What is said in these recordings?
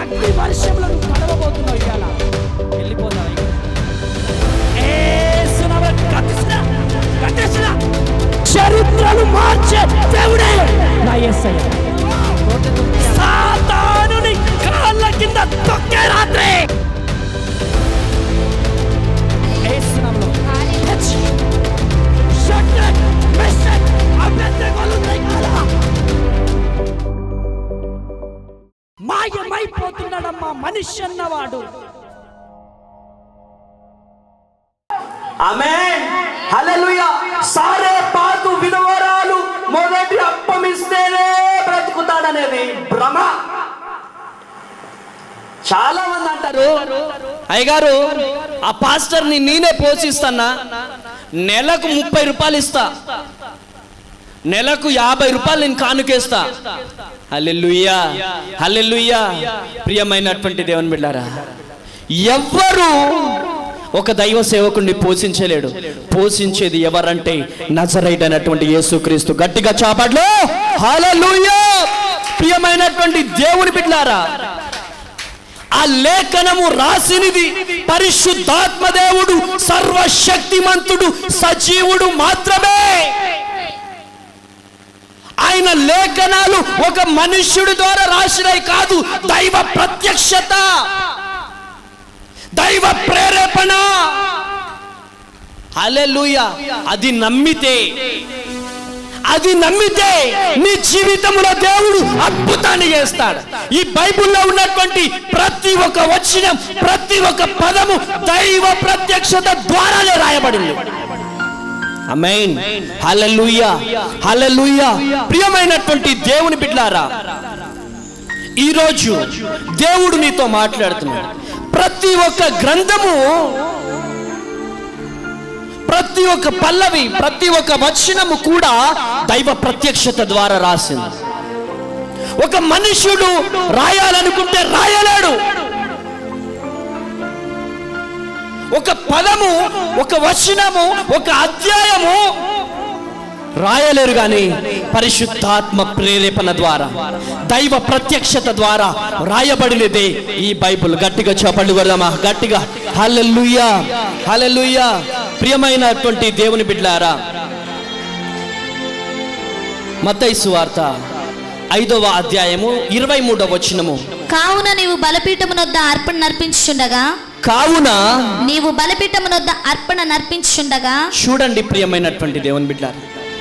అగ్ని వర్షంలో నువ్వు తడవబోతున్నావు ఇవాళ వెళ్ళిపోతావు ఇక. ఏసునామములో కట్టేసినా, కట్టేసినా. చరిత్రను మార్చే దేవుడే నా యేసయ్య సాతానుని కాళ్ళ కింద తొక్కే రాత్రి ఏసునామములో హెచ్. షట్రక్, మెషక్, అబేద్నెగోలు దిగాల. మాయమైపోతున్నాడమ్మా మనిషి అన్నవాడు ఆమేన్ హల్లెలూయా సారే పాతు విధవరాలు మొదటి అప్పమిస్తేనే బ్రతుకుతాడనేది భ్రమ చాలా మంది అంటారు అయ్యగారు ఆ పాస్టర్ని నేనే పోషిస్తానా నెలకు ముప్పై రూపాయలు ఇస్తా నెలకు యాభై రూపాయలు నేను కానుకేస్తా హల్లెలూయా హల్లెలూయా ప్రియమైనటువంటి దేవుని బిడ్డారా ఎవ్వరు ఒక దైవ సేవకుడిని పోషించలేడు పోషించేది ఎవరంటే నజరైట్ అయినటువంటి యేసుక్రీస్తు గట్టిగా చాపట్లు హల్లెలూయా ప్రియమైనటువంటి దేవుని బిడ్డారా ఆ లేఖనము రాసినది పరిశుద్ధాత్మ దేవుడు సర్వశక్తిమంతుడు సజీవుడు మాత్రమే ఆయన లేఖనాలు ఒక మనుష్యుడి ద్వారా రాసినవి కాదు దైవ ప్రత్యక్షత దైవ ప్రేరేపణ హల్లెలూయా అది నమ్మితే అది నమ్మితే నీ జీవితంలో దేవుడు అద్భుతాన్ని చేస్తాడు ఈ బైబిల్లో ఉన్నటువంటి ప్రతి ఒక్క వచనం ప్రతి ఒక్క పదము దైవ ప్రత్యక్షత ద్వారానే రాయబడింది అమైన్ హల్లెలూయా హల్లెలూయా ప్రియమైనటువంటి దేవుని బిడ్లారా ఈరోజు దేవుడు నీతో మాట్లాడుతున్నాడు ప్రతి ఒక్క గ్రంథము ప్రతి ఒక్క పల్లవి ప్రతి ఒక్క వచనము కూడా దైవ ప్రత్యక్షత ద్వారా రాసింది ఒక మనుష్యుడు రాయాలనుకుంటే రాయలేడు ఒక పదము ఒక వచనము ఒక అధ్యాయము రాయలేరు కానీ పరిశుద్ధాత్మ ప్రేరేపణ ద్వారా దైవ ప్రత్యక్షత ద్వారా రాయబడినదే ఈ బైబుల్ గట్టిగా చెప్పండి కొడదామా గట్టిగా హల్లెలూయా హల్లెలూయా ప్రియమైనటువంటి దేవుని బిడ్లారా మత్తయి సువార్త ఐదవ అధ్యాయము ఇరవై మూడవ వచనము కావున నీవు బలపీఠమునొద్ద అర్పణ నర్పించుండగా కావున నీవు బలపీఠమునొద్ద అర్పణ నర్పించుండగా చూడండి ప్రియమైనటువంటి దేవుని బిడ్డారు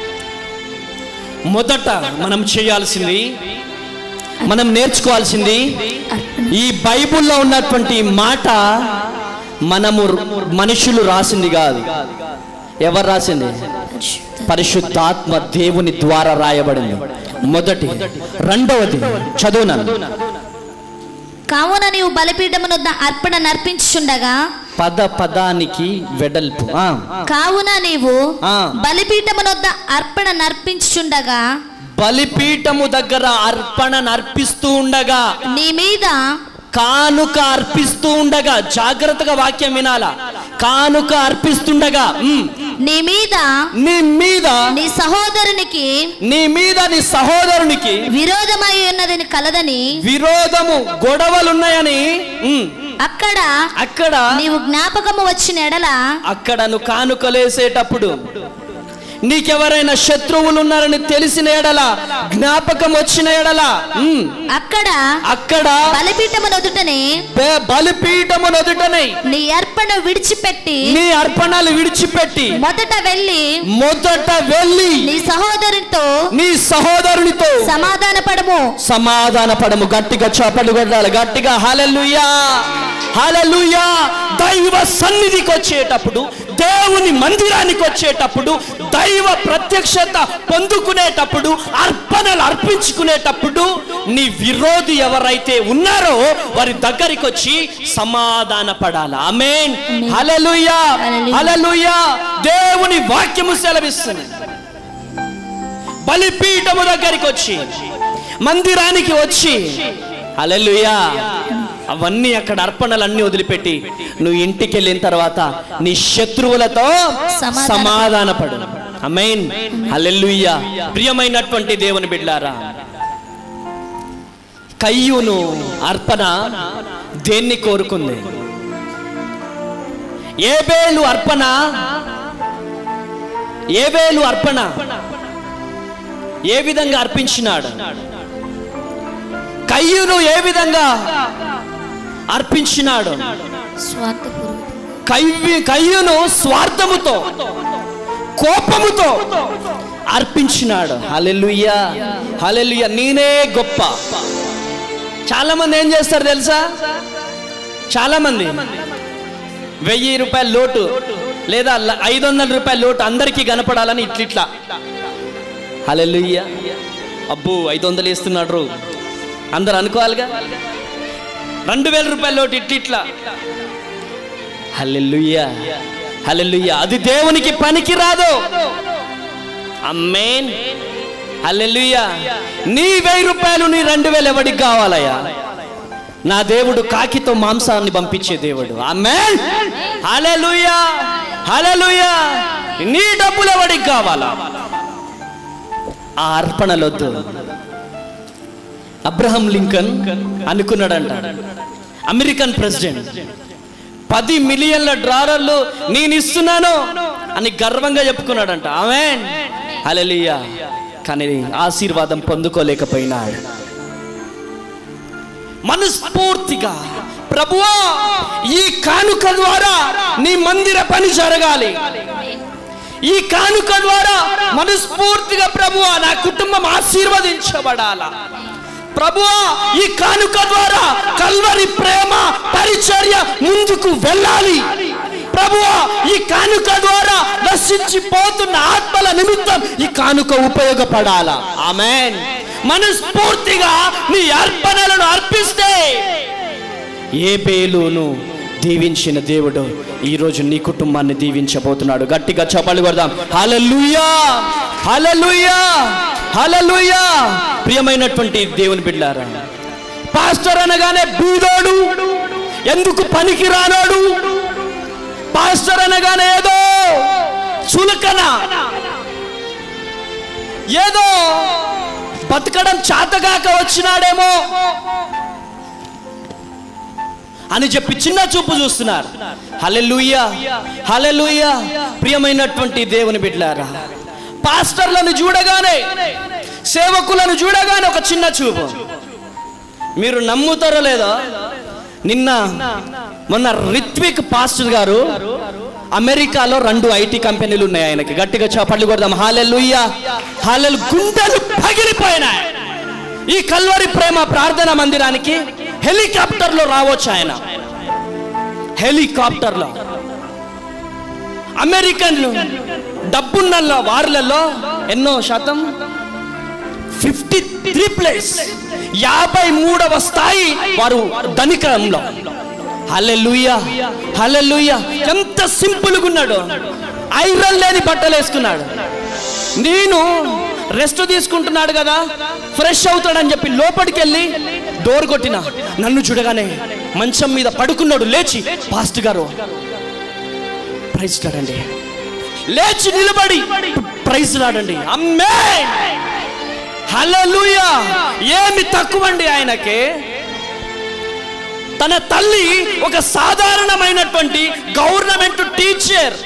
మొదట మనం చేయాల్సింది మనం నేర్చుకోవాల్సింది ఈ బైబిల్లో ఉన్నటువంటి మాట మనము మనుషులు రాసింది కాదు ఎవరు రాసింది పరిశుద్ధాత్మ దేవుని ద్వారా రాయబడింది మొదటి రెండవది చదువునాను కావున నీవు బలపీఠమునొద్ద అర్పణ నర్పించుండగా పద పదానికి వెడల్పు ఆ, కావున నీవు ఆ. బలిపీఠమునొద్ద అర్పణ నర్పించుండగా బలిపీఠము దగ్గర అర్పణ నర్పిస్తూ ఉండగా నీ మీద కానుక అర్పిస్తూ ఉండగా జాగ్రత్తగా వాక్యం వినాలా కానుక అర్పిస్తుండగా ఉమ్, నీ మీద నీ మీద నీ సహోదరునికి నీ మీద నీ సహోదరునికి విరోధమై ఉన్నదని కలదని విరోధము గొడవలున్నాయని ఉమ్, అక్కడ అక్కడ నీవు జ్ఞాపకము వచ్చిన ఎడల అక్కడ నువ్వు కానుకలేసేటప్పుడు నీకెవరైనా శత్రువులు ఉన్నారని తెలిసిన ఎడల జ్ఞాపకం వచ్చిన ఎడల ఉమ్, అక్కడ అక్కడ బలిపీఠమునొదుటనే బె- బలిపీఠము నొదుటనై నీ అర్పణ విడిచిపెట్టి నీ అర్పణలు విడిచిపెట్టి మొదట వెళ్ళి మొదట వెళ్ళి నీ సహోదరునితో నీ సహోదరునితో సమాధాన పడము సమాధాన పడము గట్టిగా చప్పట్లు కొట్టాలి గట్టిగా హలలుయా హలలుయా దైవ సన్నిధికి వచ్చేటప్పుడు దేవుని మందిరానికి వచ్చేటప్పుడు దైవ ప్రత్యక్షత పొందుకునేటప్పుడు అర్పణలు అర్పించుకునేటప్పుడు నీ విరోధి ఎవరైతే ఉన్నారో వారి దగ్గరికి వచ్చి సమాధాన పడాలి ఆమేన్ హలలుయా హలలుయా దేవుని వాక్యము సెలవిస్తుంది బలిపీఠము దగ్గరికి వచ్చి మందిరానికి వచ్చి అలెలుయా అవన్నీ అక్కడ అర్పణలు అన్ని వదిలిపెట్టి నువ్వు ఇంటికి వెళ్ళిన తర్వాత నీ శత్రువులతో సమాధాన- సమాధానపడు అమైన్ అలెలుయ్యా ప్రియమైనటువంటి దేవుని బిడ్లారా కయ్యూను అర్పణ దేన్ని కోరుకుంది ఏబేలు అర్పణ ఏబేలు అర్పణ ఏ విధంగా అర్పించినాడు కయ్యూను ఏ విధంగా అర్పించినాడు స్వార్థపూర్వకంగా కయ్యి కయ్యును స్వార్థముతో కోపముతో అర్పించినాడు హల్లెలూయా హల్లెలూయా నేనే గొప్ప చాలా మంది ఏం చేస్తారు తెలుసా చాలా మంది వెయ్యి రూపాయల లోటు లేదా ల- ఐదు వందల రూపాయల లోటు అందరికీ కనపడాలని ఇట్లిట్లా హల్లెలూయా అబ్బో ఐదు వందలు వేస్తున్నాడు అందరు అనుకోవాలిగా రెండు వేల రూపాయల లోటు ఇట్లిట్లా హల్లెలూయా హల్లెలూయా అది దేవునికి పనికి రాదు అమ్మేన్ హల్లెలూయా నీ వెయ్యి రూపాయలు నీ రెండు వేలు ఎవడికి కావాలయ్యా నా దేవుడు కాకితో మాంసాన్ని పంపించే దేవుడు అమ్మేన్ హల్లెలూయా హల్లెలూయా నీ డబ్బులు ఎవడికి కావాలా ఆ అర్పణలొద్దు అబ్రహం లింకన్ అనుకున్నాడంట అమెరికన్ ప్రెసిడెంట్ పది మిలియన్ల డాలర్లు నేను ఇస్తున్నాను అని గర్వంగా చెప్పుకున్నాడంట ఆమె హల్లెలూయా కానీ ఆశీర్వాదం పొందుకోలేకపోయినాడు మనస్ఫూర్తిగా ప్రభువా ఈ కానుక ద్వారా నీ మందిర పని జరగాలి ఈ కానుక ద్వారా మనస్ఫూర్తిగా ప్రభువా నా కుటుంబం ఆశీర్వదించబడాలా ప్రభువా ఈ కానుక ద్వారా కల్వరి ప్రేమ పరిచర్య ముందుకు వెళ్ళాలి ప్రభువా ఈ కానుక ద్వారా నశించిపోతున్న ఆత్మల నిమిత్తం ఈ కానుక ఉపయోగపడాలా ఆమెన్ మనస్ఫూర్తిగా నీ అర్పణలను అర్పిస్తే ఏ బేలును దీవించిన దేవుడు ఈరోజు నీ కుటుంబాన్ని దీవించబోతున్నాడు గట్టిగా చప్పలు కొడదాం హల్లెలూయా హల్లెలూయా హల్లెలూయా ప్రియమైనటువంటి దేవుని బిడ్డారా పాస్టర్ అనగానే బీదోడు ఎందుకు పనికి రానోడు పాస్టర్ అనగానే ఏదో చులకన ఏదో బతకడం చాతగాక వచ్చినాడేమో అని చెప్పి చిన్న చూపు చూస్తున్నారు హలెలుయ్యా హలెలుయ్యా ప్రియమైనటువంటి దేవుని బిడ్డలారా పాస్టర్లను చూడగానే సేవకులను చూడగానే ఒక చిన్న చూపు మీరు నమ్ముతారో లేదో నిన్న మొన్న రిత్విక్ పాస్టర్ గారు అమెరికాలో రెండు ఐటీ కంపెనీలు ఉన్నాయి ఆయనకి గట్టిగా చప్పట్లు కొడదాం హాలెలుయ్యా హాలెలు గుండెలు పగిలిపోయినాయి ఈ కల్వరి ప్రేమ ప్రార్థన మందిరానికి హెలికాప్టర్లో రావచ్చు ఆయన హెలికాప్టర్లో అమెరికన్లు డబ్బున్న వారులలో ఎన్నో శాతం ఫిఫ్టీ త్రీ ప్లేస్ యాభై మూడవ స్థాయి వారు ధనికంలో హల్లెలూయా హల్లెలూయా ఎంత సింపుల్గా ఉన్నాడు ఐరన్ లేని బట్టలు వేసుకున్నాడు నేను రెస్ట్ తీసుకుంటున్నాడు కదా ఫ్రెష్ అవుతాడని చెప్పి లోపలికి వెళ్ళి డోర్ కొట్టిన నన్ను చూడగానే మంచం మీద పడుకున్నాడు లేచి పాస్ట్ గారు ప్రైజ్ రాడండి లేచి నిలబడి ప్రైజ్ రాడండి అమ్మే హల్లెలూయా ఏమి తక్కువండి ఆయనకి తన తల్లి ఒక సాధారణమైనటువంటి గవర్నమెంట్ టీచర్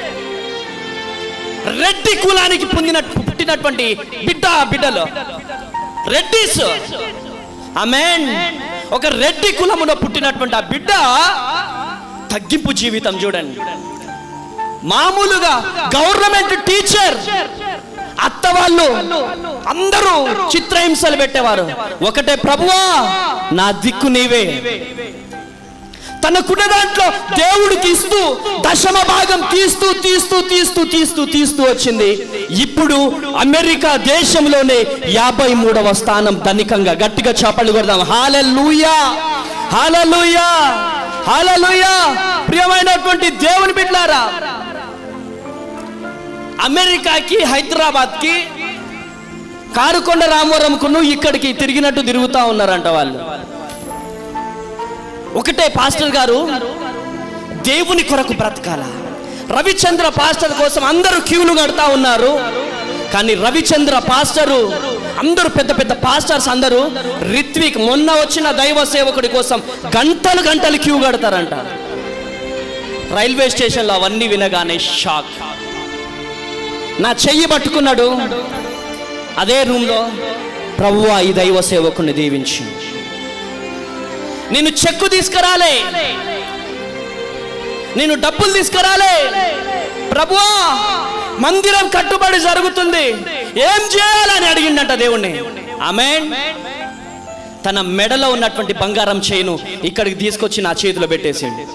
రెడ్డి కులానికి పొందిన పుట్టినటువంటి బిడ్డ బిడ్డలు రెడ్డిస్ ఆమెన్ ఒక రెడ్డి కులములో పుట్టినటువంటి ఆ బిడ్డ తగ్గింపు జీవితం చూడండి మామూలుగా గవర్నమెంట్ టీచర్ అత్త వాళ్ళు అందరూ చిత్రహింసలు పెట్టేవారు ఒకటే ప్రభువా నా దిక్కు నీవే తనకున్న దాంట్లో దేవుడికి ఇస్తూ దశమ భాగం తీస్తూ తీస్తూ తీస్తూ తీస్తూ తీస్తూ వచ్చింది ఇప్పుడు అమెరికా దేశంలోనే యాభై మూడవ స్థానం ధనికంగా గట్టిగా చేపలు కొడదాం హాలూయా హాలూయా హాలూయా ప్రియమైనటువంటి దేవుని బిడ్లారా అమెరికాకి హైదరాబాద్కి కారుకొండ రామవరంకును ఇక్కడికి తిరిగినట్టు తిరుగుతూ ఉన్నారంట వాళ్ళు ఒకటే పాస్టర్ గారు దేవుని కొరకు బ్రతకాల రవిచంద్ర పాస్టర్ కోసం అందరూ క్యూలు కడతా ఉన్నారు కానీ రవిచంద్ర పాస్టరు అందరూ పెద్ద పెద్ద పాస్టర్స్ అందరూ రిత్విక్ మొన్న వచ్చిన దైవ సేవకుడి కోసం గంటలు గంటలు క్యూ కడతారంట రైల్వే స్టేషన్లో అవన్నీ వినగానే షాక్ నా చెయ్యి పట్టుకున్నాడు అదే రూమ్లో ప్రభువా ఈ దైవ సేవకుని దీవించి నేను చెక్కు తీసుకురాలే నేను డబ్బులు తీసుకురాలే ప్రభువా మందిరం కట్టుబడి జరుగుతుంది ఏం చేయాలని అడిగిండంట దేవుణ్ణి ఆమె తన మెడలో ఉన్నటువంటి బంగారం చేయిను ఇక్కడికి తీసుకొచ్చి నా చేతిలో పెట్టేసిండు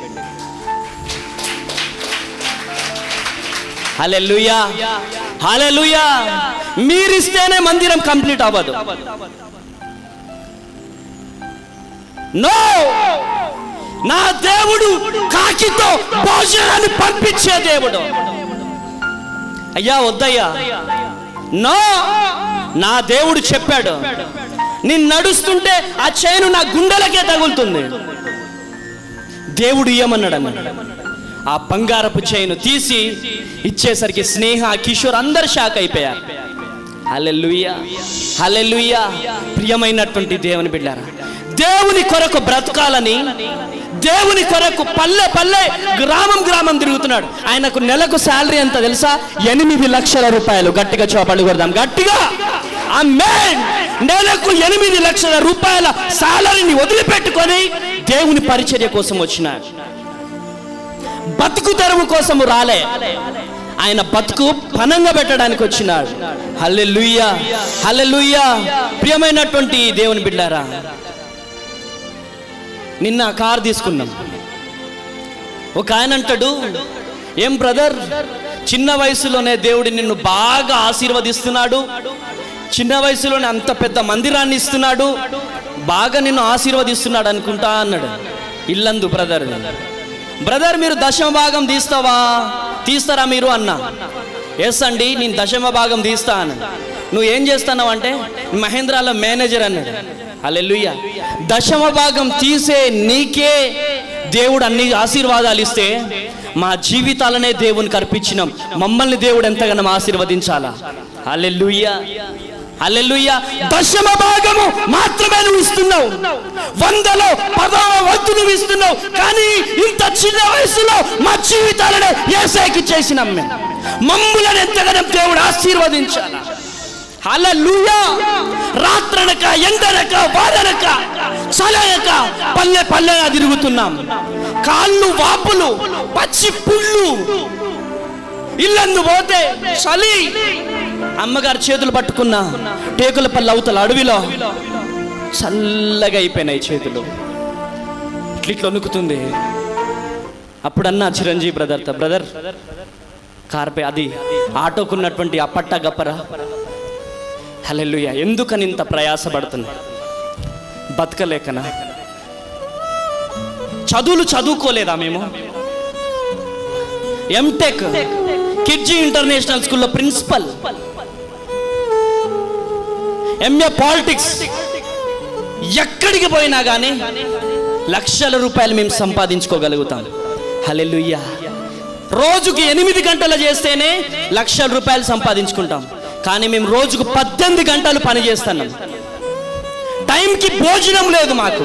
హల్లెలూయా హల్లెలూయా మీరిస్తేనే మందిరం కంప్లీట్ అవ్వదు నో నా దేవుడు కాకితో భోజనాన్ని పంపించే దేవుడు అయ్యా వద్దయ్యా నో నా దేవుడు చెప్పాడు నేను నడుస్తుంటే ఆ చైను నా గుండెలకే తగులుతుంది దేవుడు ఇయ్యమన్నాడు అన్నాడు ఆ బంగారపు చైను తీసి ఇచ్చేసరికి స్నేహ కిషోర్ అందరు షాక్ అయిపోయారు హల్లెలూయా హల్లెలూయా ప్రియమైనటువంటి దేవుని బిడ్డారా దేవుని కొరకు బ్రతకాలని దేవుని కొరకు పల్లె పల్లె గ్రామం గ్రామం తిరుగుతున్నాడు ఆయనకు నెలకు శాలరీ ఎంత తెలుసా ఎనిమిది లక్షల రూపాయలు గట్టిగా చోపళ్ళు కొడదాం గట్టిగా ఆ నెలకు ఎనిమిది లక్షల రూపాయల శాలరీని వదిలిపెట్టుకొని దేవుని పరిచర్య కోసం వచ్చినాడు బతుకు తెరువు కోసము రాలే ఆయన బతుకు పనంగా పెట్టడానికి వచ్చినాడు హల్లెలూయా హల్లెలూయా ప్రియమైనటువంటి దేవుని బిడ్డారా నిన్న కార్ తీసుకున్నాం ఒక ఆయన అంటాడు ఏం బ్రదర్ చిన్న వయసులోనే దేవుడు నిన్ను బాగా ఆశీర్వదిస్తున్నాడు చిన్న వయసులోనే అంత పెద్ద మందిరాన్ని ఇస్తున్నాడు బాగా నిన్ను ఆశీర్వదిస్తున్నాడు అనుకుంటా అన్నాడు ఇల్లందు బ్రదర్ బ్రదర్ మీరు దశమ భాగం తీస్తావా తీస్తారా మీరు అన్నా ఎస్ అండి నేను దశమ భాగం తీస్తా అన్న నువ్వు ఏం చేస్తున్నావు అంటే మహేంద్రాలో మేనేజర్ అన్నాడు అల్లెలుయ్య దశమ భాగం తీసే నీకే దేవుడు అన్ని ఆశీర్వాదాలు ఇస్తే మా జీవితాలనే దేవునికి అర్పించినాం మమ్మల్ని దేవుడు ఎంతగానో ఆశీర్వదించాలా అల్లెలుయ్య అల్లెలుయ్య దశమ భాగము మాత్రమే నువ్వు ఇస్తున్నావు వందలో పదవ వంతు నువ్వు ఇస్తున్నావు కానీ ఇంత చిన్న వయసులో మా జీవితాలనే ఏసైకి చేసినాం మేము మమ్ములను ఎంతగానో దేవుడు ఆశీర్వదించాలా హల్లెలూయా రాత్రనక ఎండనక వాడనక చలయక పల్లె పల్లెగా తిరుగుతున్నాం కాళ్ళు వాపులు పచ్చి పుళ్ళు ఇల్లందు పోతే చలి అమ్మగారు చేతులు పట్టుకున్న టేకుల పల్లె అవతల అడవిలో చల్లగా అయిపోయినాయి చేతులు ఇట్లా ఇట్లా వణుకుతుంది అప్పుడన్నా చిరంజీవి బ్రదర్తో బ్రదర్ కార్పే అది ఆటోకున్నటువంటి ఆ పట్ట గప్పరా హల్లెలూయా ఎందుకని ఇంత ప్రయాసపడుతున్నా బతకలేకనా చదువులు చదువుకోలేదా మేము ఎంటెక్ కిడ్జీ ఇంటర్నేషనల్ స్కూల్లో ప్రిన్సిపల్ ఎంఏ పాలిటిక్స్ ఎక్కడికి పోయినా కానీ లక్షల రూపాయలు మేము సంపాదించుకోగలుగుతాం హల్లెలూయా రోజుకి ఎనిమిది గంటలు చేస్తేనే లక్షల రూపాయలు సంపాదించుకుంటాం కానీ మేము రోజుకు పద్దెనిమిది గంటలు పని చేస్తున్నాం టైంకి భోజనం లేదు మాకు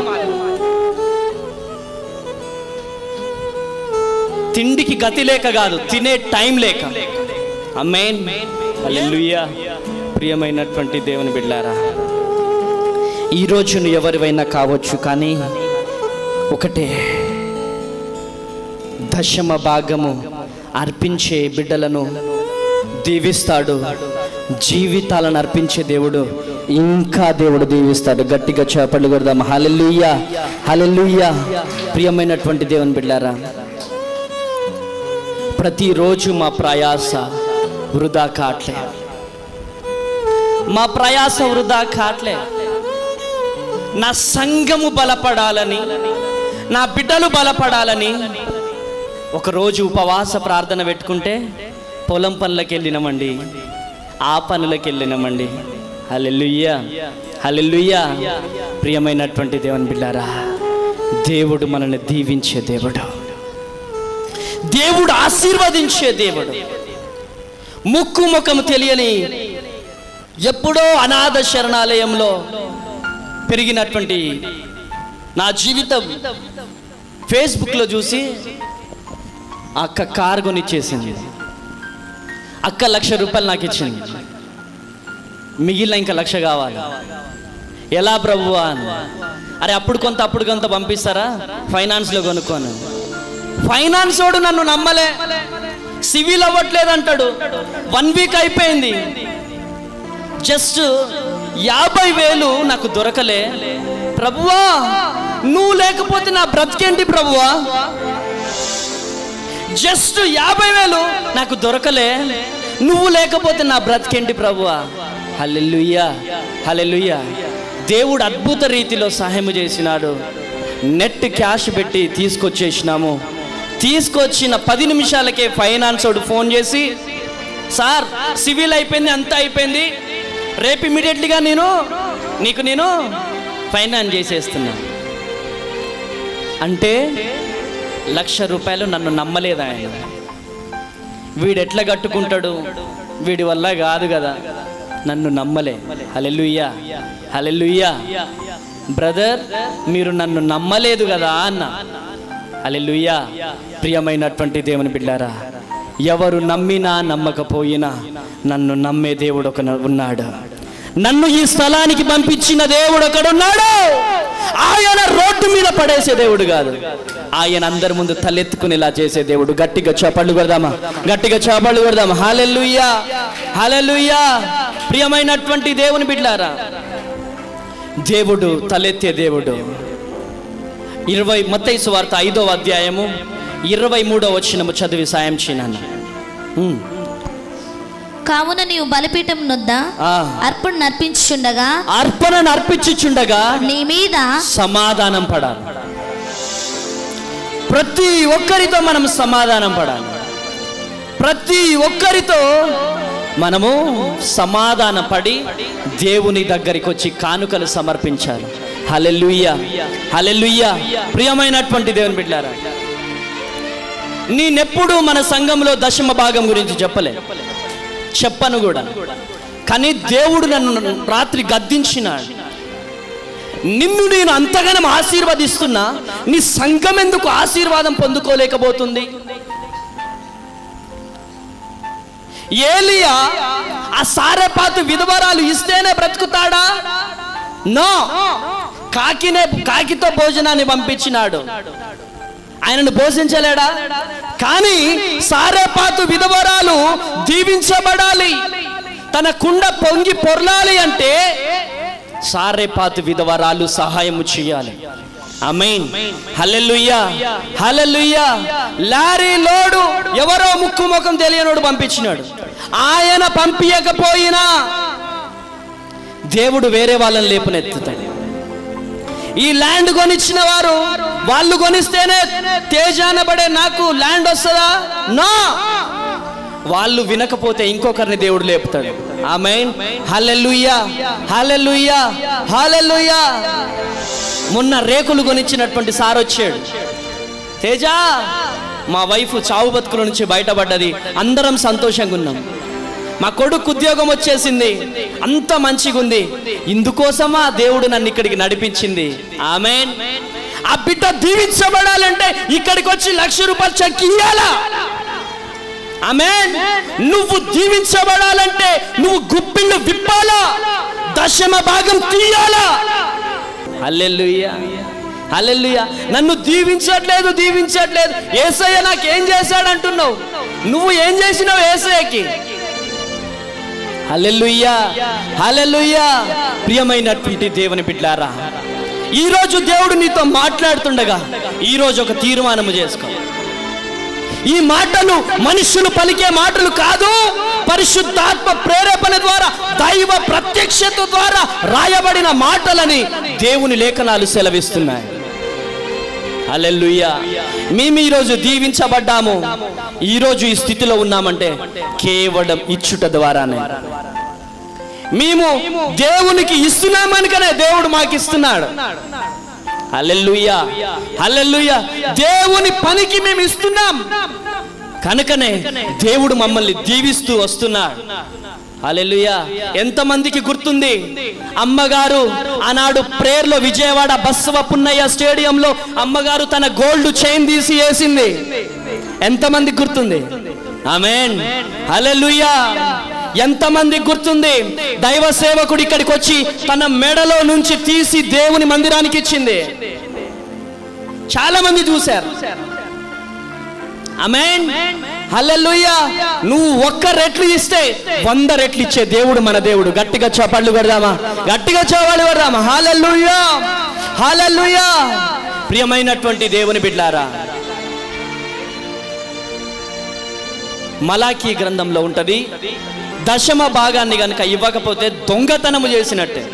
తిండికి గతి లేక కాదు తినే టైం లేక అమ్మేన్ హల్లెలూయా ప్రియమైనటువంటి దేవుని బిడ్డారా ఈ రోజు నువ్వు ఎవరివైనా కావచ్చు కానీ ఒకటే దశమ భాగము అర్పించే బిడ్డలను దీవిస్తాడు జీవితాలను అర్పించే దేవుడు ఇంకా దేవుడు దీవిస్తాడు గట్టిగా చేపలు కొడదాం హలెలుయ్యా హలెలుయ్యా ప్రియమైనటువంటి దేవుని బిడ్డారా ప్రతిరోజు మా ప్రయాస వృధా కాట్లే మా ప్రయాస వృధా కాట్లే నా సంఘము బలపడాలని నా బిడ్డలు బలపడాలని ఒకరోజు ఉపవాస ప్రార్థన పెట్టుకుంటే పొలం పనులకు వెళ్ళినామండి ఆ పనులకు వెళ్ళినామండి హల్లెలూయా హల్లెలూయా ప్రియమైనటువంటి దేవుని బిడ్డారా దేవుడు మనల్ని దీవించే దేవుడు దేవుడు ఆశీర్వదించే దేవుడు ముక్కు ముఖము తెలియని ఎప్పుడో అనాథ శరణాలయంలో పెరిగినటువంటి నా జీవితం ఫేస్బుక్లో చూసి అక్క కారు కొనిచ్చేసింది అక్క లక్ష రూపాయలు నాకు ఇచ్చింది మిగిలిన ఇంకా లక్ష కావాలి ఎలా ప్రభువా అని అరే అప్పుడు కొంత అప్పుడు కొంత పంపిస్తారా ఫైనాన్స్లో కొనుక్కోను ఫైనాన్స్ వాడు నన్ను నమ్మలే సివిల్ అవ్వట్లేదు అంటాడు వన్ వీక్ అయిపోయింది జస్ట్ యాభై వేలు నాకు దొరకలే ప్రభువా నువ్వు లేకపోతే నా బ్రతికేంటి ప్రభువా జస్ట్ యాభై వేలు నాకు దొరకలే నువ్వు లేకపోతే నా బ్రతికేంటి ప్రభువా హల్లెలూయా హల్లెలూయా దేవుడు అద్భుత రీతిలో సహాయం చేసినాడు నెట్ క్యాష్ పెట్టి తీసుకొచ్చేసినాము తీసుకొచ్చిన పది నిమిషాలకే ఫైనాన్స్ వాడు ఫోన్ చేసి సార్ సివిల్ అయిపోయింది అంతా అయిపోయింది రేపు ఇమీడియట్లీగా నేను నీకు నేను ఫైనాన్స్ చేసేస్తున్నా అంటే లక్ష రూపాయలు నన్ను నమ్మలేదు ఆయన వీడు ఎట్లా కట్టుకుంటాడు వీడి వల్ల కాదు కదా నన్ను నమ్మలే హలెలుయ్యా హలెలుయ్యా బ్రదర్ మీరు నన్ను నమ్మలేదు కదా అన్న హలెలుయ్యా ప్రియమైనటువంటి దేవుని బిడ్డారా ఎవరు నమ్మినా నమ్మకపోయినా నన్ను నమ్మే దేవుడు ఒక ఉన్నాడు నన్ను ఈ స్థలానికి పంపించిన దేవుడు ఒకడున్నాడు ఆయన రోడ్డు మీద పడేసే దేవుడు కాదు ఆయన అందరి ముందు తలెత్తుకునేలా చేసే దేవుడు గట్టిగా చేపళ్ళు కొడదామా గట్టిగా చేపళ్ళు కొడదామా హాలెల్లుయ్యా హాలెల్లుయ్యా ప్రియమైనటువంటి దేవుని బిడ్లారా దేవుడు తలెత్తే దేవుడు ఇరవై మత్తయి సువార్త ఐదవ అధ్యాయము ఇరవై మూడవ వచ్చినము చదివి సాయం చేయనన్న ఉమ్. కావున నీవు బలిపీఠం నొద్ద ఆ. అర్పణ నర్పించుచుండగా అర్పణను అర్పించుచుండగా నీ మీద సమాధానం పడాలి ప్రతి ఒక్కరితో మనం సమాధానం పడాలి ప్రతి ఒక్కరితో మనము సమాధాన పడి దేవుని దగ్గరికి వచ్చి కానుకలు సమర్పించాలి హలెలుయ్య హలెలుయ్య ప్రియమైనటువంటి దేవుని బిడ్డారా నేనెప్పుడు మన సంఘంలో దశమ భాగం గురించి చెప్పలే చెప్పను కూడా కానీ దేవుడు నన్ను రాత్రి గద్దించినాడు నిన్ను నేను అంతగానం ఆశీర్వదిస్తున్నా నీ సంఘం ఎందుకు ఆశీర్వాదం పొందుకోలేకపోతుంది ఏలియా ఆ సారెపాతు విధవరాలు ఇస్తేనే బ్రతుకుతాడా నో కాకినే కాకితో భోజనాన్ని పంపించినాడు ఆయనను పోషించలేడా కానీ సారేపాతు విధవరాలు దీవించబడాలి తన కుండ పొంగి పొర్లాలి అంటే సారేపాతు విధవరాలు సహాయము చేయాలి amen hallelujah hallelujah lorry load ఎవరో ముక్కు ముఖం తెలియనోడు పంపించినాడు ఆయన పంపించకపోయినా దేవుడు వేరే వాళ్ళని లేపునెత్తుతాడు ఈ ల్యాండ్ కొనిచ్చిన వారు వాళ్ళు కొనిస్తేనే తేజానబడే నాకు ల్యాండ్ వస్తుందా నో వాళ్ళు వినకపోతే ఇంకొకరిని దేవుడు లేపుతాడు ఆమె హల్లెలూయా హల్లెలూయా హల్లెలూయా మొన్న రేకులు కొనిచ్చినటువంటి సార్ వచ్చాడు తేజ మా వైఫ్ చావు బతుకుల నుంచి బయటపడ్డది అందరం సంతోషంగా ఉన్నాం మా కొడుకు ఉద్యోగం వచ్చేసింది అంత మంచిగా ఉంది ఇందుకోసమా దేవుడు నన్ను ఇక్కడికి నడిపించింది ఆమె ఆ బిడ్డ దీవించబడాలంటే ఇక్కడికి వచ్చి లక్ష రూపాయలు చెక్ ఇయ్యాలా ఆమె నువ్వు దీవించబడాలంటే నువ్వు గుప్పిళ్ళు విప్పాలా దశమ భాగం తీయాలా హల్లెలూయా హల్లెలూయా నన్ను దీవించట్లేదు దీవించట్లేదు ఏసయ్య నాకేం చేశాడు అంటున్నావు నువ్వు ఏం చేసినావు ఏసయ్యకి హల్లెలూయా హల్లెలూయా ప్రియమైనటువంటి దేవుని బిడ్డారా ఈ రోజు దేవుడు నీతో మాట్లాడుతుండగా ఈ రోజు ఒక తీర్మానము చేసుకో ఈ మాటలు మనుషులు పలికే మాటలు కాదు పరిశుద్ధాత్మ ప్రేరేపణ ద్వారా దైవ ప్రత్యక్షత ద్వారా రాయబడిన మాటలని దేవుని లేఖనాలు సెలవిస్తున్నాయి అలెల్లుయ్యా మేము ఈరోజు దీవించబడ్డాము ఈరోజు ఈ స్థితిలో ఉన్నామంటే కేవలం ఇచ్చుట ద్వారానే మేము దేవునికి ఇస్తున్నామనుకనే దేవుడు మాకు ఇస్తున్నాడు హల్లెలూయా హల్లెలూయా దేవుని పనికి మేము ఇస్తున్నాం కనుకనే దేవుడు మమ్మల్ని దీవిస్తూ వస్తున్నాడు హల్లెలూయా ఎంతమందికి గుర్తుంది అమ్మగారు ఆనాడు ప్రేర్లో విజయవాడ బస్వ పున్నయ్య స్టేడియంలో అమ్మగారు తన గోల్డ్ చైన్ తీసి వేసింది ఎంతమందికి గుర్తుంది ఆమెన్ హల్లెలూయా ఎంతమందికి గుర్తుంది దైవ సేవకుడు ఇక్కడికి వచ్చి తన మెడలో నుంచి తీసి దేవుని మందిరానికి ఇచ్చింది చాలా మంది చూశారు అమెన్ హల్లెలూయా నువ్వు ఒక్క రెట్లు ఇస్తే వంద రెట్లు ఇచ్చే దేవుడు మన దేవుడు గట్టిగా చపాళ్ళు కొడదామా గట్టిగా చపాళ్ళు కొడదామా హల్లెలూయా హల్లెలూయా ప్రియమైనటువంటి దేవుని బిడ్లారా మలాకీ గ్రంథంలో ఉంటది దశమ భాగాన్ని గనుక ఇవ్వకపోతే దొంగతనము చేసినట్టే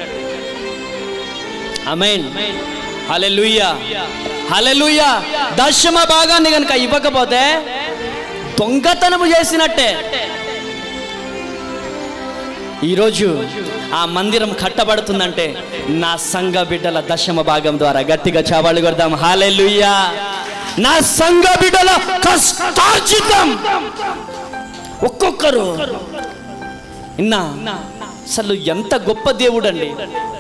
అమెన్ హల్లెలూయా హల్లెలూయా దశమ భాగాన్ని గనుక ఇవ్వకపోతే దొంగతనము చేసినట్టే ఈరోజు ఆ మందిరం కట్టబడుతుందంటే నా సంఘ బిడ్డల దశమ భాగం ద్వారా గట్టిగా చావాళ్ళు కొడదాం హాలెలుయ్యా నా సంఘ బిడ్డల కష్టార్జితం ఒక్కొక్కరు ఇన్నా అసలు ఎంత గొప్ప దేవుడండి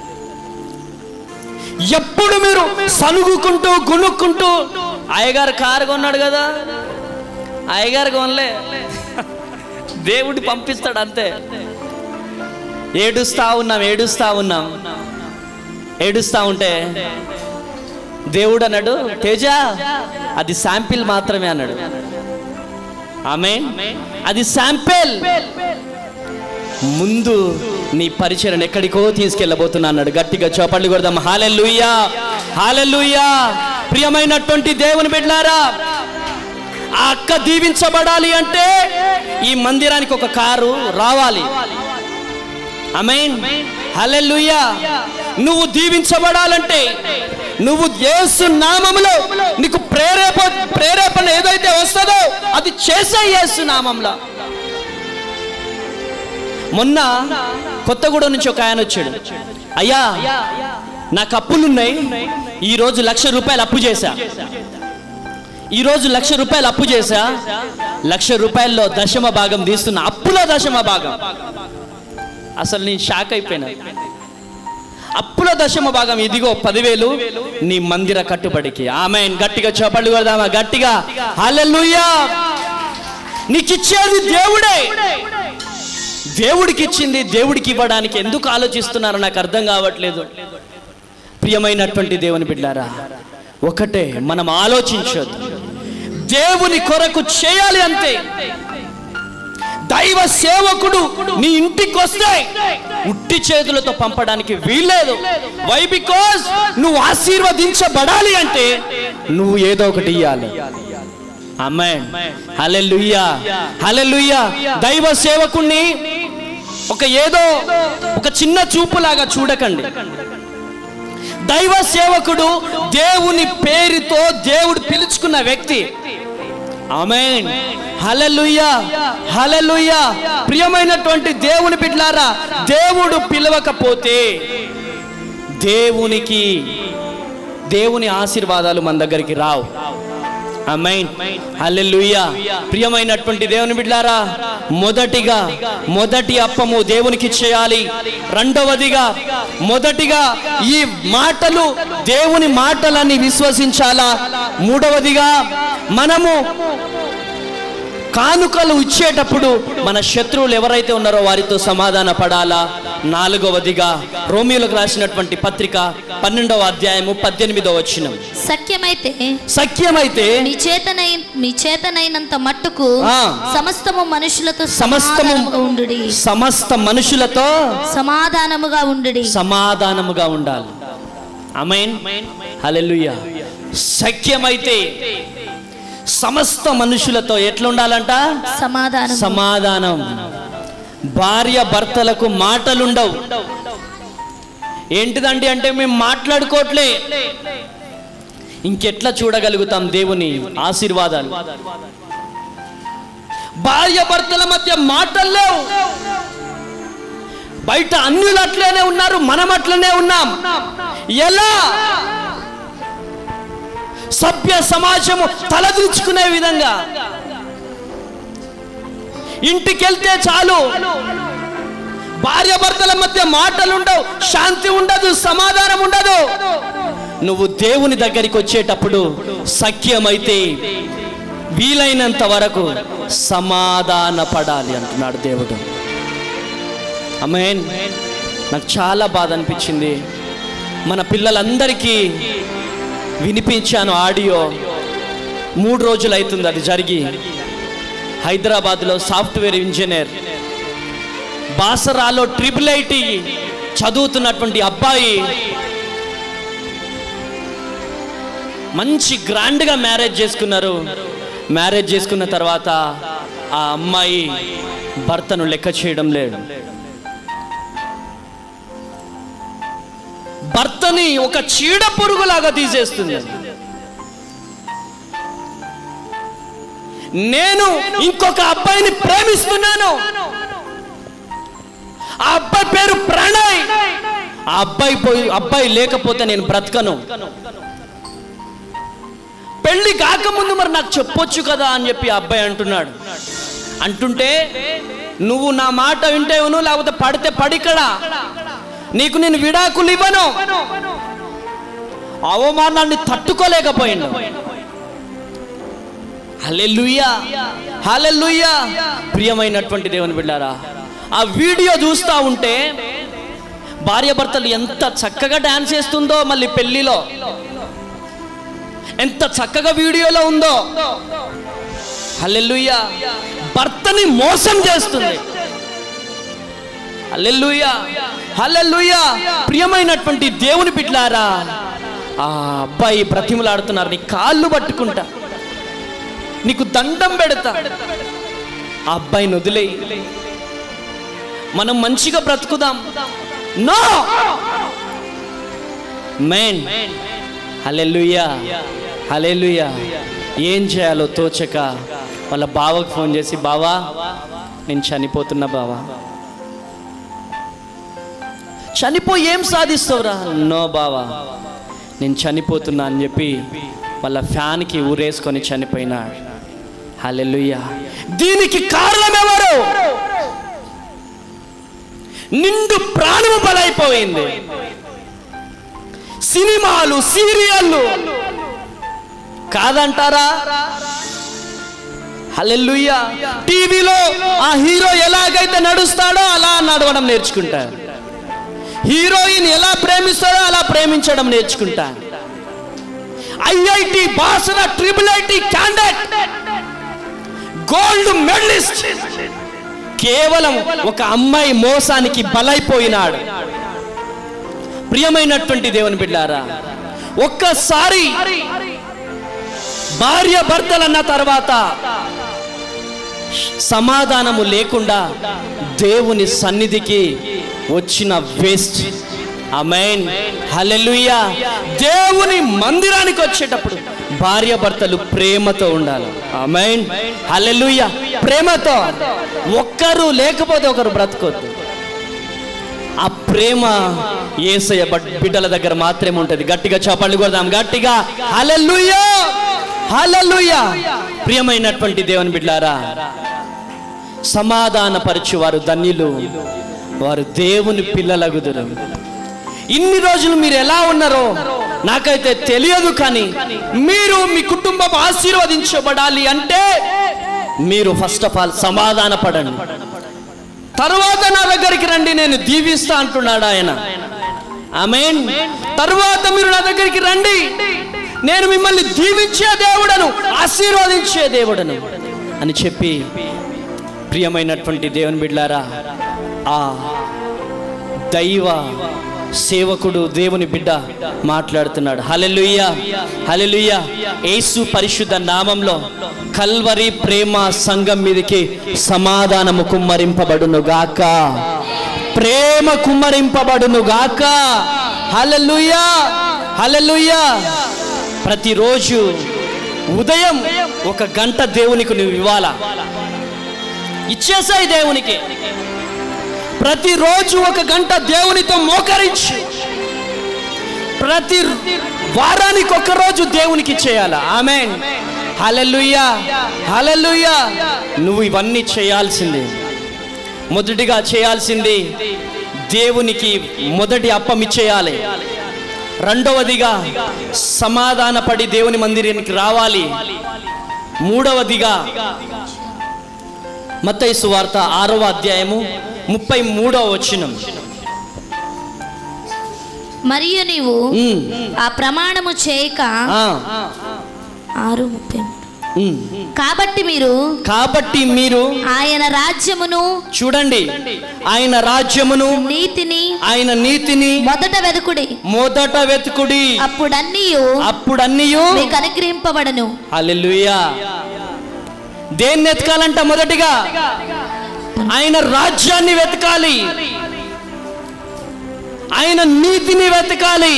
ఎప్పుడు మీరు సనుగుకుంటూ గుణుక్కుంటూ అయ్యగారు కారు కొన్నాడు కదా అయ్యగారు కొనలే దేవుడు పంపిస్తాడు అంతే ఏడుస్తా ఉన్నాం ఏడుస్తా ఉన్నాం ఏడుస్తా ఉంటే దేవుడు అన్నాడు తేజ అది శాంపిల్ మాత్రమే అన్నాడు ఆమె అది శాంపిల్ ముందు నీ పరిచయం ఎక్కడికో తీసుకెళ్ళబోతున్నా అన్నాడు గట్టిగా చోపళ్ళు కొడదాం హాలెల్లుయ్యా హాలెల్లుయ్యా ప్రియమైనటువంటి దేవుని బిడ్లారా ఆ అక్క దీవించబడాలి అంటే ఈ మందిరానికి ఒక కారు రావాలి అమెన్ హల్లెలూయా నువ్వు దీవించబడాలంటే నువ్వు యేసు నామములో నీకు ప్రేరేప ప్రేరేపణ ఏదైతే వస్తుందో అది చేసే యేసు నామంలో మొన్న కొత్తగూడెం నుంచి ఒక ఆయన వచ్చాడు అయ్యా నాకు అప్పులున్నాయి ఈ రోజు లక్ష రూపాయలు అప్పు చేశా ఈ రోజు లక్ష రూపాయలు అప్పు చేశా లక్ష రూపాయల్లో దశమ భాగం తీస్తున్నా అప్పులో దశమ భాగం అసలు నేను షాక్ అయిపోయినా అప్పుల దశమ భాగం ఇదిగో పదివేలు నీ మందిర కట్టుబడికి ఆమె గట్టిగా చపళ్ళు కొడదామా గట్టిగా హల్లెలూయా నీకు ఇచ్చేది దేవుడే దేవుడికి ఇచ్చింది దేవుడికి ఇవ్వడానికి ఎందుకు ఆలోచిస్తున్నారో నాకు అర్థం కావట్లేదు ప్రియమైనటువంటి దేవుని బిడ్డారా ఒకటే మనం ఆలోచించొద్దు దేవుని కొరకు చేయాలి అంతే దైవ సేవకుడు నీ ఇంటికి వస్తే ఉట్టి చేతులతో పంపడానికి వీల్లేదు వై బికాజ్ నువ్వు ఆశీర్వదించబడాలి అంటే నువ్వు ఏదో ఒకటి ఇయ్యాలి అమ్మాయి హల్లెలూయా హల్లెలూయా దైవ సేవకుణ్ణి ఒక ఏదో ఒక చిన్న చూపులాగా చూడకండి దైవ సేవకుడు దేవుని పేరుతో దేవుడు పిలుచుకున్న వ్యక్తి ఆమెన్ హల్లెలూయా హల్లెలూయా ప్రియమైనటువంటి దేవుని బిడ్లారా దేవుడు పిలవకపోతే దేవునికి దేవుని ఆశీర్వాదాలు మన దగ్గరికి రావు ఆమెన్ హల్లెలూయా ప్రియమైనటువంటి దేవుని బిడ్లారా మొదటిగా మొదటి అప్పము దేవునికి చేయాలి రెండవదిగా మొదటిగా ఈ మాటలు దేవుని మాటలని విశ్వసించాలా మూడవదిగా మనము కానుకలు ఇచ్చేటప్పుడు మన శత్రువులు ఎవరైతే ఉన్నారో వారితో సమాధాన పడాలా నాలుగవదిగా రోమియోలకు రాసినటువంటి పత్రిక పన్నెండవ అధ్యాయము పద్దెనిమిదవ వచనం సఖ్యమైతే సఖ్యమైతే మీ చేతనై మీ చేతనైనంత మట్టుకు ఆ. సమస్తము మనుషులతో సమస్తము సమాధానముగా ఉండుడి సమస్త మనుషులతో సమాధానముగా ఉండుడి సమాధానముగా ఉండాలి అమైన్ హల్లెలూయా సఖ్యమైతే సమస్త మనుషులతో ఎట్లా ఉండాలంట సమాధానం సమాధానం భార్య భర్తలకు మాటలుండవు ఏంటిదండి అంటే మేము మాట్లాడుకోవట్లే ఇంకెట్లా చూడగలుగుతాం దేవుని ఆశీర్వాదాలు భార్య భర్తల మధ్య మాటలు లేవు బయట అన్యులు అట్లనే ఉన్నారు మనం అట్లనే ఉన్నాం ఎలా సభ్య సమాజము తలదించుకునే విధంగా ఇంటికెళ్తే చాలు భార్య భర్తల మధ్య మాటలు ఉండవు శాంతి ఉండదు సమాధానం ఉండదు నువ్వు దేవుని దగ్గరికి వచ్చేటప్పుడు సఖ్యమైతే వీలైనంత వరకు సమాధాన పడాలి అంటున్నాడు దేవుడు అమేన్ నాకు చాలా బాధ అనిపించింది మన పిల్లలందరికీ వినిపించాను ఆడియో మూడు రోజులు అవుతుంది అది జరిగి హైదరాబాద్లో సాఫ్ట్వేర్ ఇంజనీర్ బాసరాలో ట్రిపుల్ ఐటీ చదువుతున్నటువంటి అబ్బాయి మంచి గ్రాండ్గా మ్యారేజ్ చేసుకున్నారు మ్యారేజ్ చేసుకున్న తర్వాత ఆ అమ్మాయి భర్తను లెక్క చేయడం లేదు భర్తని ఒక చీడ పురుగులాగా తీసేస్తుంది నేను ఇంకొక అబ్బాయిని ప్రేమిస్తున్నాను ఆ అబ్బాయి పేరు ప్రణయ్ ఆ అబ్బాయి పోయి అబ్బాయి లేకపోతే నేను బ్రతకను పెళ్లి కాకముందు మరి నాకు చెప్పొచ్చు కదా అని చెప్పి ఆ అబ్బాయి అంటున్నాడు అంటుంటే నువ్వు నా మాట వింటే విను లేకపోతే పడితే పడికడా నీకు నేను విడాకులు ఇవ్వను అవమానాన్ని తట్టుకోలేకపోయిండు హల్లెలూయా హల్లెలూయా ప్రియమైనటువంటి దేవుని బిడ్డారా ఆ వీడియో చూస్తా ఉంటే భార్య భర్తలు ఎంత చక్కగా డాన్స్ చేస్తుందో మళ్ళీ పెళ్లిలో ఎంత చక్కగా వీడియోలో ఉందో హల్లెలూయా భర్తని మోసం చేస్తుంది హల్లెలూయా హల్లెలూయా ప్రియమైనటువంటి దేవుని బిడ్లారా ఆ అబ్బాయి బ్రతిమలాడుతున్నారు నీ కాళ్ళు పట్టుకుంటా నీకు దండం పెడతా ఆ అబ్బాయిని వదిలేయి మనం మంచిగా బ్రతుకుదాం నో మేన్ హలెలుయా హలెలుయా ఏం చేయాలో తోచక వాళ్ళ బావకు ఫోన్ చేసి బావా నేను చనిపోతున్నా బావా చనిపోయి ఏం సాధిస్తావురా నో బావా నేను చనిపోతున్నా అని చెప్పి వాళ్ళ ఫ్యాన్కి ఊరేసుకొని చనిపోయినాడు హల్లెలూయా దీనికి కారణం ఎవరు నిండు ప్రాణము బలైపోయింది సినిమాలు సీరియళ్ళు కాదంటారా హల్లెలూయా టీవీలో ఆ హీరో ఎలాగైతే నడుస్తాడో అలా నడవడం నేర్చుకుంటారు హీరోయిన్ ఎలా ప్రేమిస్తాడో అలా ప్రేమించడం నేర్చుకుంటారు IIT Basara triple IT candidate gold medalist కేవలం ఒక అమ్మాయి మోసానికి బలైపోయినాడు ప్రియమైనటువంటి దేవుని బిడ్డారా ఒక్కసారి భార్య భర్తలన్న తర్వాత సమాధానము లేకుండా దేవుని సన్నిధికి వచ్చిన వేస్ట్ అమెన్ హల్లెలూయా దేవుని మందిరానికి వచ్చేటప్పుడు భార్య భర్తలు ప్రేమతో ఉండాలి అమెన్ హల్లెలూయా ప్రేమతో ఒక్కరు లేకపోతే ఒకరు బ్రతకొద్దు ఆ ప్రేమ ఏసయ్య బట్- బిడ్డల దగ్గర మాత్రమే ఉంటది గట్టిగా చప్పట్లు కొడదాం గట్టిగా హల్లెలూయా హల్లెలూయా ప్రియమైనటువంటి దేవుని బిడ్డారా సమాధానపరచు వారు ధన్యులు వారు దేవుని పిల్లలగుదురు ఇన్ని రోజులు మీరు ఎలా ఉన్నారో నాకైతే తెలియదు కానీ మీరు మీ కుటుంబం ఆశీర్వదించబడాలి అంటే మీరు ఫస్ట్ ఆఫ్ ఆల్ సమాధాన పడండి తర్వాత నా దగ్గరికి రండి నేను దీవిస్తా అంటున్నాడు ఆయన ఆమెన్ తర్వాత మీరు నా దగ్గరికి రండి నేను మిమ్మల్ని దీవించే దేవుడను ఆశీర్వదించే దేవుడను అని చెప్పి ప్రియమైనటువంటి దేవుని బిడ్లారా ఆ దైవ సేవకుడు దేవుని బిడ్డ మాట్లాడుతున్నాడు హలెలుయ్య హలెలుయ్య యేసు పరిశుద్ధ నామంలో కల్వరి ప్రేమ సంఘం మీదకి సమాధానము కుమ్మరింపబడును గాక ప్రేమ కుమ్మరింపబడును గాక హలెలుయ్య హలెలుయ్య ప్రతిరోజు ఉదయం ఒక గంట దేవునికి నువ్వు ఇవ్వాలా ఇచ్చేసాయి దేవునికి ప్రతిరోజు ఒక గంట దేవునితో మోకరించు ప్రతి వారానికి ఒక రోజు దేవునికి చేయాలా ఆమె హలలుయ్యా హలలుయ్యా నువ్వు ఇవన్నీ చేయాల్సిందే మొదటిగా చేయాల్సింది దేవునికి మొదటి అప్పం ఇచ్చేయాలి రెండవదిగా సమాధానపడి దేవుని మందిరానికి రావాలి మూడవదిగా మత్తయి సువార్త ఆరవ అధ్యాయము ముప్పై మూడవ వచనం మరియు నీవు ఉమ్, ఆ ప్రమాణము చేయక ఆ, ఆరు ముప్పై మూడు. ఉమ్. కాబట్టి మీరు కాబట్టి మీరు ఆయన రాజ్యమును చూడండి ఆయన రాజ్యమును నీతిని ఆయన నీతిని మొదట వెదుకుడి మొదట వెతుకుడి అప్పుడన్నీ అప్పుడు అన్నీయు మీకు అనుగ్రహింపబడను హల్లెలూయా దేన్ని వెతకాలంట మొదటిగా ఆయన రాజ్యాన్ని వెతకాలి ఆయన నీతిని వెతకాలి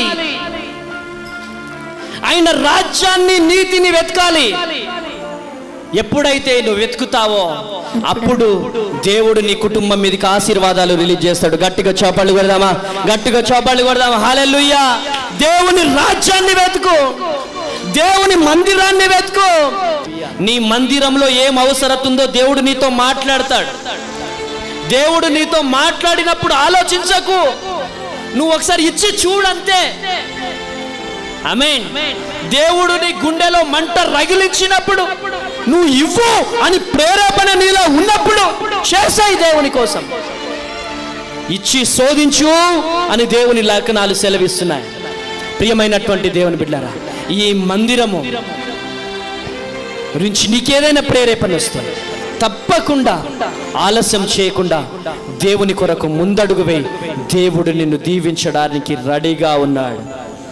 ఆయన రాజ్యాన్ని నీతిని వెతకాలి ఎప్పుడైతే నువ్వు వెతుకుతావో అప్పుడు దేవుడు నీ కుటుంబం మీదకి ఆశీర్వాదాలు రిలీజ్ చేస్తాడు గట్టిగా చోపాళ్ళు కొడదామా గట్టిగా చోపాళ్ళు కొడదామా హాలెల్లుయ్యా దేవుని రాజ్యాన్ని వెతుకు దేవుని మందిరాన్ని వెతుకు నీ మందిరంలో ఏం అవసరత ఉందో దేవుడు నీతో మాట్లాడతాడు దేవుడు నీతో మాట్లాడినప్పుడు ఆలోచించకు నువ్వు ఒకసారి ఇచ్చి చూడంతే అమేన్ దేవుడు నీ గుండెలో మంట రగిలించినప్పుడు నువ్వు ఇవ్వు అని ప్రేరేపణ నీలో ఉన్నప్పుడు చేసాయి దేవుని కోసం ఇచ్చి శోధించు అని దేవుని లేఖనాలు సెలవిస్తున్నాయి ప్రియమైనటువంటి దేవుని బిడ్డారా ఈ మందిరము గురించి నీకేదైనా ప్రేరేపణ వస్తుంది తప్పకుండా ఆలస్యం చేయకుండా దేవుని కొరకు ముందడుగు వేయి దేవుడు నిన్ను దీవించడానికి రెడీగా ఉన్నాడు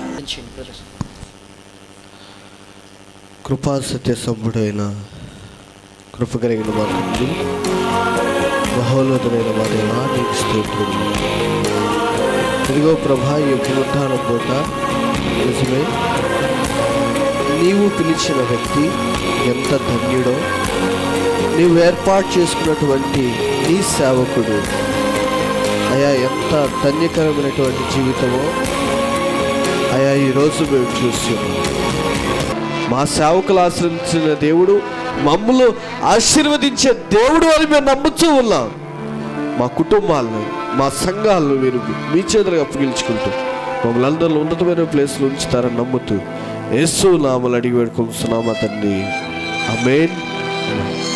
కృపా సత్య సంపుడైన కృప కలిగిన మా తండ్రి మహోన్నతమైన మా దేవా నీకు స్తోత్రం ఇదిగో ప్రభా ఈ పునరుద్ధాన పూట నిజమే నీవు పిలిచిన వ్యక్తి ఎంత ధన్యుడో నీవు ఏర్పాటు చేసుకున్నటువంటి నీ సేవకుడు అయా ఎంత ధన్యకరమైనటువంటి జీవితమో అయా ఈరోజు మేము చూస్తున్నాం మా సేవకులు ఆశ్రయించిన దేవుడు మమ్మల్ని ఆశీర్వదించే దేవుడు అని మేము నమ్ముతూ ఉన్నాం మా కుటుంబాలను మా సంఘాలను మీరు మీ చేతులుగా అప్పగించుకుంటూ మమ్మల్ని అందరిలో ఉన్నతమైన ప్లేస్లో ఉంచుతారని నమ్ముతూ యేసు నామలు అడిగి వేడుకొస్తున్నామా తండ్రి అమేన్